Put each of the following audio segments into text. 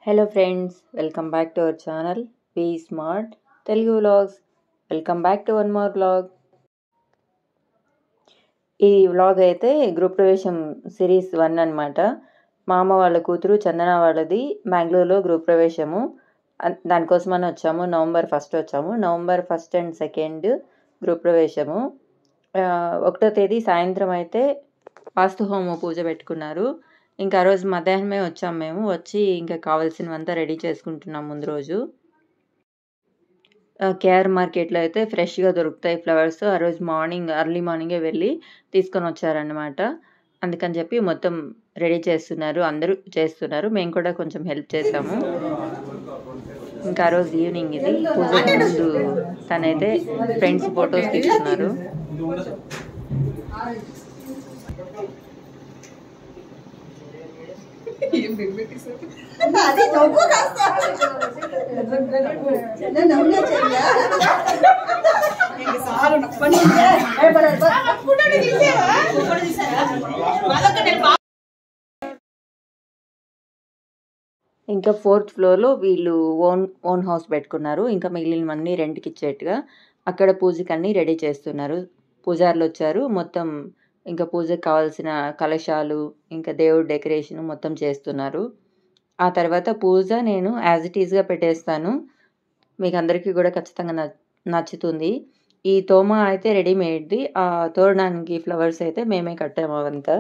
Hello friends welcome back to our channel be smart Telugu vlogs welcome back to one more vlog ఈ vlog అయితే గృహ ప్రవేశం series one అనమాట మా అమ్మ వాళ్ళ కూతురు చందన వాళ్ళది బెంగళూరులో గృహ ప్రవేశము అన్- దానికోసమని వచ్చాము నవంబర్ ఫస్ట్ వచ్చాము నవంబర్ ఫస్ట్ అండ్ సెకండ్ గృహ ప్రవేశము ఆ, ఒకటో తేదీ సాయంత్రం అయితే వాస్తు హోమ పూజ పెట్టుకున్నారు ఇంకా ఆ రోజు మధ్యాహ్నమే వచ్చాము మేము వచ్చి ఇంకా కావాల్సినవంతా రెడీ చేసుకుంటున్నాం ముందు రోజు కేఆర్ మార్కెట్లో అయితే ఫ్రెష్గా దొరుకుతాయి ఫ్లవర్స్ ఆ రోజు మార్నింగ్ అర్లీ మార్నింగే వెళ్ళి తీసుకొని వచ్చారనమాట అందుకని చెప్పి మొత్తం రెడీ చేస్తున్నారు అందరూ చేస్తున్నారు మేము కూడా కొంచెం హెల్ప్ చేసాము ఇంకా ఆ రోజు ఈవినింగ్ ఇది పూజకి ముందు తనైతే ఫ్రెండ్స్ ఫొటోస్ తీసుకున్నారు అది నవ్వు కాస్త చిన్న నవ్వుగా చెయ్య ఇంకా ఫోర్త్ ఫ్లోర్లో వీళ్ళు ఓన్ ఓన్ హౌస్ పెట్టుకున్నారు ఇంకా మిగిలినవన్నీ రెంట్కి ఇచ్చేట్టుగా అక్కడ పూజకి అన్నీ రెడీ చేస్తున్నారు పూజారులు వచ్చారు మొత్తం ఇంకా పూజకి కావాల్సిన కలశాలు ఇంకా దేవుడి డెకరేషన్ మొత్తం చేస్తున్నారు ఆ తర్వాత పూజ నేను యాజ్ ఇట్ ఈజ్గా పెట్టేస్తాను మీకు అందరికీ కూడా ఖచ్చితంగా న నచ్చుతుంది ఈ తోమ అయితే రెడీమేడ్ది ఆ తోరణానికి ఫ్లవర్స్ అయితే మేమే కట్టాము అవంతా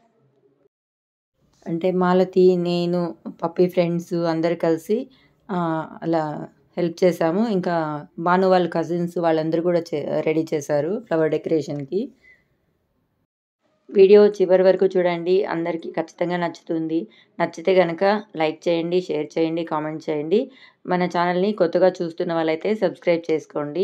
అంటే మాలతి నేను పప్పి ఫ్రెండ్స్ అందరు కలిసి ఆ, అలా హెల్ప్ చేసాము ఇంకా భాను వాళ్ళ కజిన్స్ వాళ్ళందరూ కూడా చే రెడీ చేశారు ఫ్లవర్ డెకరేషన్కి వీడియో చివరి వరకు చూడండి అందరికీ ఖచ్చితంగా నచ్చుతుంది నచ్చితే కనుక లైక్ చేయండి షేర్ చేయండి కామెంట్ చేయండి మన ఛానల్ని కొత్తగా చూస్తున్న వాళ్ళైతే సబ్స్క్రైబ్ చేసుకోండి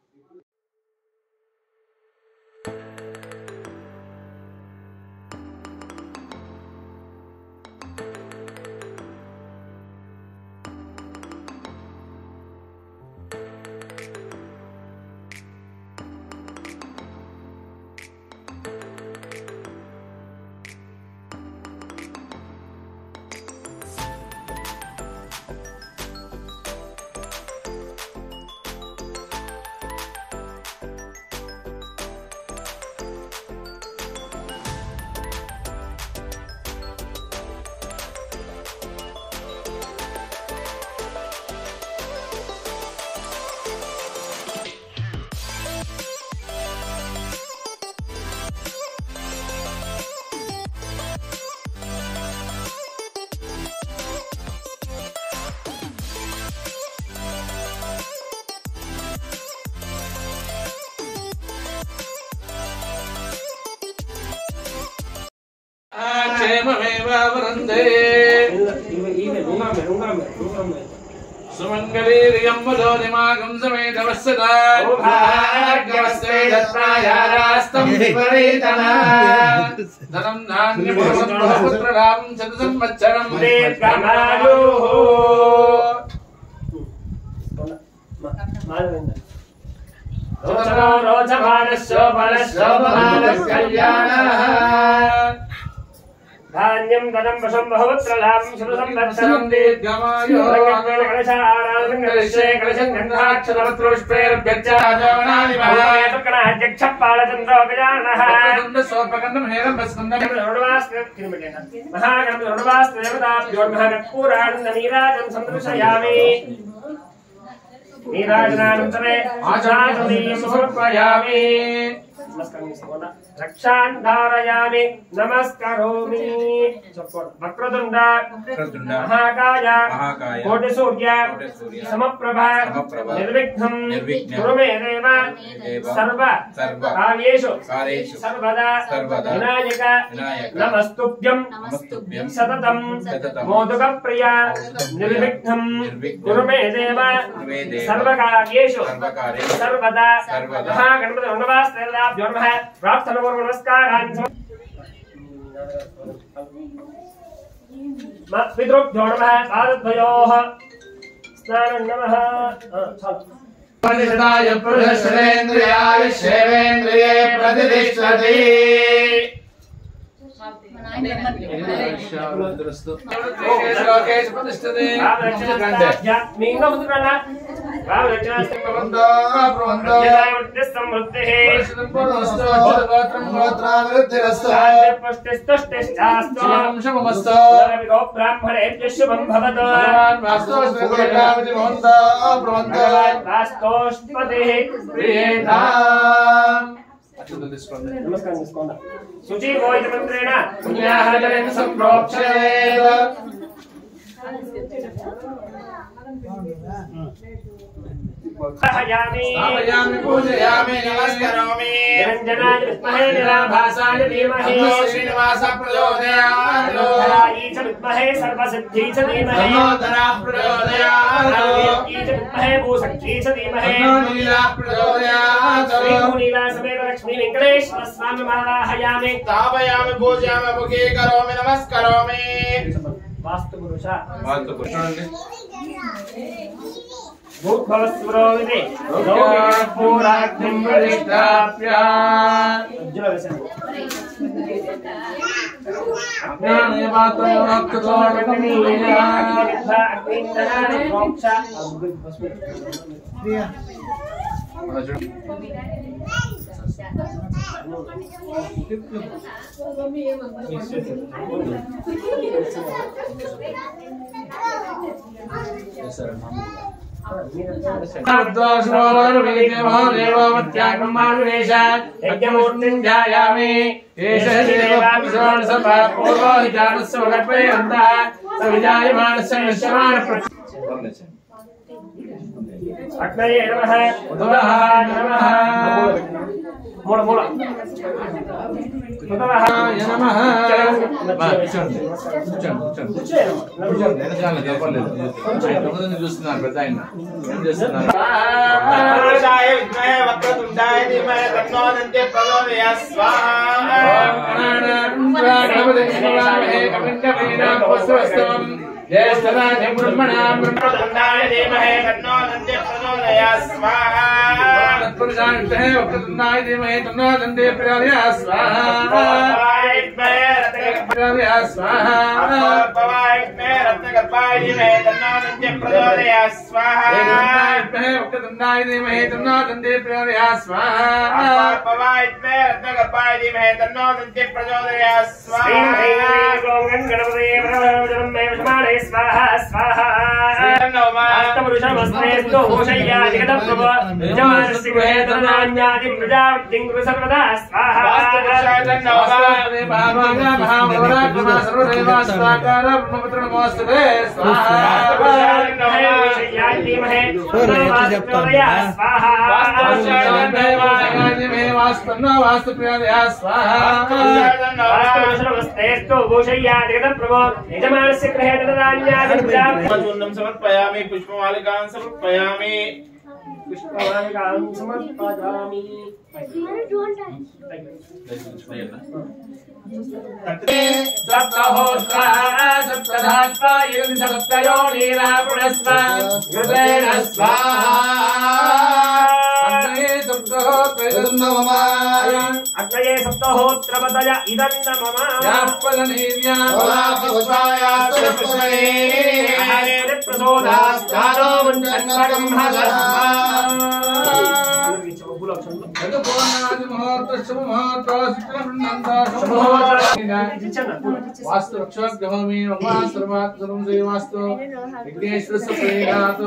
క్షేమమేవావరందే సుమంగళీరియం వదోనిమాగం సమేతవస్సదా భాగ్యవస్తే దత్తాయారాస్తం విపరీతనా ధనం నాణ్యపుత్రలాభం శత సంవత్సరం దీర్ఘమాయుః ధాన్యం ధనం వశం బహుత్రలాభం శుభ సంవత్సరం దీర్ఘమాయుః కలశే కలశం గంధాక్షరపుష్పేర్భ్యర్చాజోనాని అధ్యక్ష పాలచంద్రోపజాన మహాగంధ సోపగంధం హేరం భస్కంధం మహాగణపతిర్వాస్తదేవతాభ్యోర్మహకర్పూరానందనీరాజం సందర్శయామి నీరాజనానంతరే ఆచార్యం సమర్పయామి రక్షాన్ ధారయామి నమస్కరోమి వక్రతుండ వక్రతుండ మహాకాయ మహాకాయ కోటి సూర్య కోటి సూర్య సమప్రభ సమప్రభ నిర్విఘ్నం నిర్విఘ్నం కురు మే దేవ దేవ సర్వ సర్వ కార్యేషు కార్యేషు సర్వదా సర్వదా వినాయక వినాయక నమస్తుభ్యం నమస్తుభ్యం సతతం సతతం మోదక ప్రియ మోదకప్రియ నిర్విఘ్నం నిర్విఘ్నం కురు మే దేవ కురు మే దేవ సర్వకార్యేషు సర్వకార్యేషు సర్వదా సర్వదా మహాగణపతి ఉండవాస్తేభ్యో నమః ప్రార్థన పూర్వ నమస్కారాన్ని సమ- మ- పితృభ్యో నమః పాదద్వయోః స్నానం నమః ఆ, చాలు పరిషదాయ పురుషశ్రేంద్రియాయ శైవేంద్రియే ప్రతిష్టతి లోకేష్ ప్రతిష్టతే మీంగా ముందుకు రండి రామరక్షణ ప్రబంధో ప్రబంధో సమృద్ధి పరిశుద్ధం పూర్ణమస్తు గోత్రం గోత్రాభివృద్ధిరస్తు శుభమస్తు బ్రాహ్మణేభ్య శుభం భవతు భగవాన్ వాస్తు శ్రీకామితి భవంతో ప్రబంధో రాస్తోష్పతి ప్రియేతాం అక్షంతలు తీసుకోండి నమస్కారం చేసుకోండి శుచి గోయిత మంత్రేణ పుణ్యాహజనేన సంప్రోక్షయేత సహయామి స్థాపయామి పూజయామి నమస్కరోమి నిరంజనాయ విద్మహే నిరాభాసాయ ధీమహి తన్నో శ్రీనివాస ప్రచోదయాత్ ధరాయి చ విద్మహే సర్వసిద్ధి చ ధీమహి తన్నో ధరా ప్రచోదయాత్ ధారయీ చ విద్మహే భూశక్తి చ ధీమహి తన్నో నీలా ప్రచోదయాత్ శ్రీభూనీలా సమేత లక్ష్మీ వెంకటేశ్వర స్వామి మాలాహయామి స్థాపయామి పూజయామి ముఖీ కరోమి నమస్కరోమి వాస్తు పురుష వాస్తు పురుషుడండి భూద్భవస్వరోవిది పూరాగ్నిం ప్రతిష్టాప్య ఉజ్వల విషయం ధ్యాయామి ఏష విజాయమానస్య విశ్వమాన అగ్నయే నమః ఉదవః నమః మూల మూల ఉదవః నమః చూస్తున్నారు పెద్ద ఆయన ఏం చేస్తున్నారు పురుషాయ విద్మహే వక్రతుండాయ ధీమహి తన్నో దంతే ప్రచోదయాత్ స్వాహా వక్రతుండాయ ధీమహి తన్నో దంతే ప్రచోదయాత్ స్వాహా అపర్పవాయ విద్మహే రత్నగర్భాయ అపర్పవాయ విద్మహే రత్నగర్భాయ ధీమహి తన్నో దంతే ప్రచోదయాత్ స్వాహా అపర్పవాయ విద్మహే రత్నగర్భాయ ధీమహి తన్నో దంతే ప్రచోదయాత్ స్వాహా గణపతే మే విష్మాణే స్వాహ స్వాహ అష్టపురుషమస్మేస్తు భూషయ్యా జగత ప్రభు యజమానస్య గృహే ధనాన్యాదిం ప్రజావృత్తిం కురు సర్వదా స్వాహ వాస్తు భూషయ్యా జగత ప్రభు యజమానస్య గృహే ధనాన్యాదిం ప్రజావృత్తిం చూర్ణం సమర్పయామి పుష్పమాలికాన్ సమర్పయామి పుష్పవారికాం సమర్పయామి సప్తహోత్రా సప్తధాత్వా యుగం సప్తయో నీలా పునస్వ యుగేన స్వాహా అగ్నే సప్తహోత్ర అగ్నయే సప్తహోత్రపదయ ఇదన్న మమ యాపదనీవ్యా ప్రసోదాస్తానో ముంచన్వగం వాస్తు రక్షోగ్రహమి సర్వాత్ సర్వం శ్రీవాస్తు విఘ్నేశ్వర సుప్రీనాథ్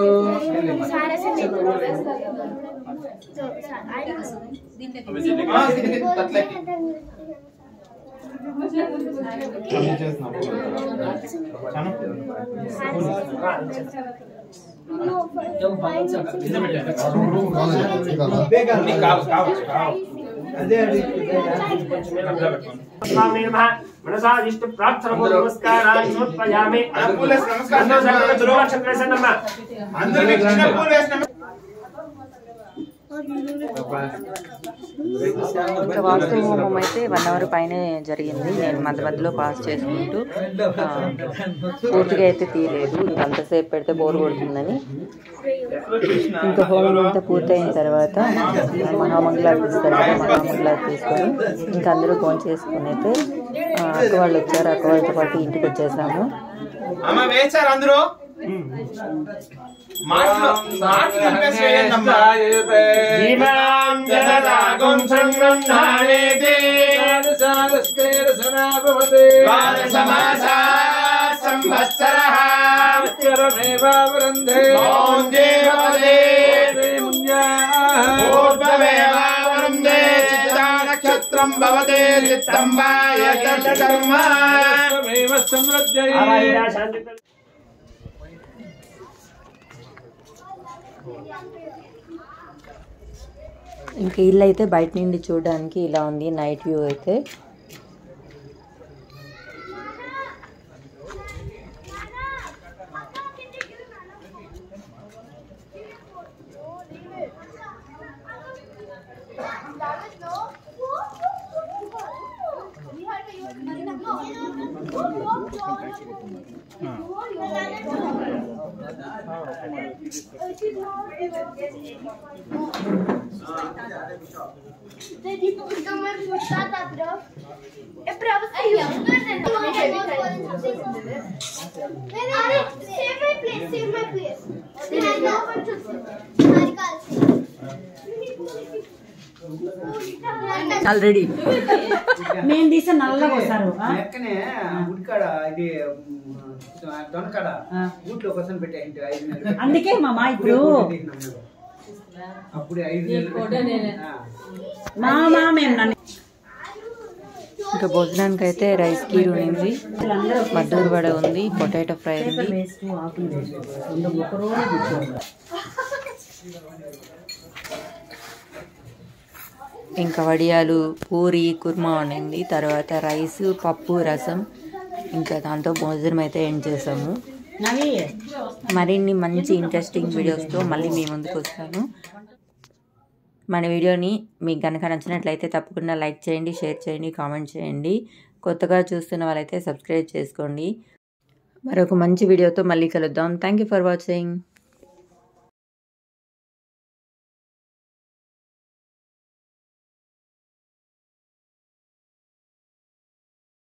స్వామి నమః మనసాదిష్ట ప్రార్థన నమస్కారాన్ని సమర్పయామి అనుకూలస్ నమస్కారం. నక్షత్రసన్నమ్మ అందరికీ కృష్ణ పూలేస్ నమస్కారం. ఇంకా వాస్తు హోమం అయితే వన్ అవర్ పైనే జరిగింది నేను మధ్య మధ్యలో పాస్ చేసుకుంటూ ఆ, పూర్తిగా అయితే తీయలేదు ఇంకా అంతసేపు పెడితే బోర్ కొడుతుందని ఇంకా హోమం అంతా పూర్తయిన తర్వాత మహామంగళాలు తీస్తారు కదా మహామంగళాలు తీసుకొని ఇంకా అందరూ ఫోన్ చేసుకుని అయితే ఆ, అక్క వాళ్ళు వచ్చారు అక్క వాళ్ళతో పాటు ఇంటికి వచ్చేసాము అమ్మ వేశారు అందరూ మాటలు మాటలు చెప్పేసి వేయండమ్మా. ఇమాం జనతాగుం సంగృహ్ణానేతి ద్వాదశమాసాత్ సంవత్సరः మౌందే భవతే పూర్వమేవావృందే చిత్తా నక్షత్రం భవతే చిత్తం వా యత్ కర్మ ఆవాహిత శాంతి ఇంకా ఇల్లు అయితే బయట నుండి చూడడానికి ఇలా ఉంది నైట్ వ్యూ అయితే É pra você. Aí, ó. Save my place, save my place. Then I know what to already మేము తీసే నల్లగా వస్తారు ఆ? వెనకనే ఉడికాడ ఇది దొనకాడ ఊట్లో కోసం పెట్టేసింటి ఐదు నెలలు అందుకే మామ ఇప్పుడు తీసినాం మేము. అప్పుడే ఐదు నెలలు ఆ. మామ మేము నన్ను ఇంకా భోజనానికి అయితే రైస్ కీర్ ఉంది మద్దూరు వడ ఉంది పొటాటో ఫ్రై ఉంది వేస్ట్ ఆకులు వేస్ట్ రెండు ఒక రోజు కూర్చోండి ఇంకా వడియాలు పూరి కుర్మా ఉండింది తర్వాత రైస్ పప్పు రసం ఇంకా దాంతో భోజనం అయితే ఎండ్ చేసాము నవి మరిన్ని మంచి ఇంట్రెస్టింగ్ వీడియోస్తో మళ్ళీ మీ ముందుకు వస్తాను మన వీడియోని మీకు కనుక నచ్చినట్లయితే తప్పకుండా లైక్ చేయండి షేర్ చేయండి కామెంట్ చేయండి కొత్తగా చూస్తున్న వాళ్ళైతే సబ్స్క్రైబ్ చేసుకోండి మరొక మంచి వీడియోతో మళ్ళీ కలుద్దాం థ్యాంక్ యూ ఫర్ వాచింగ్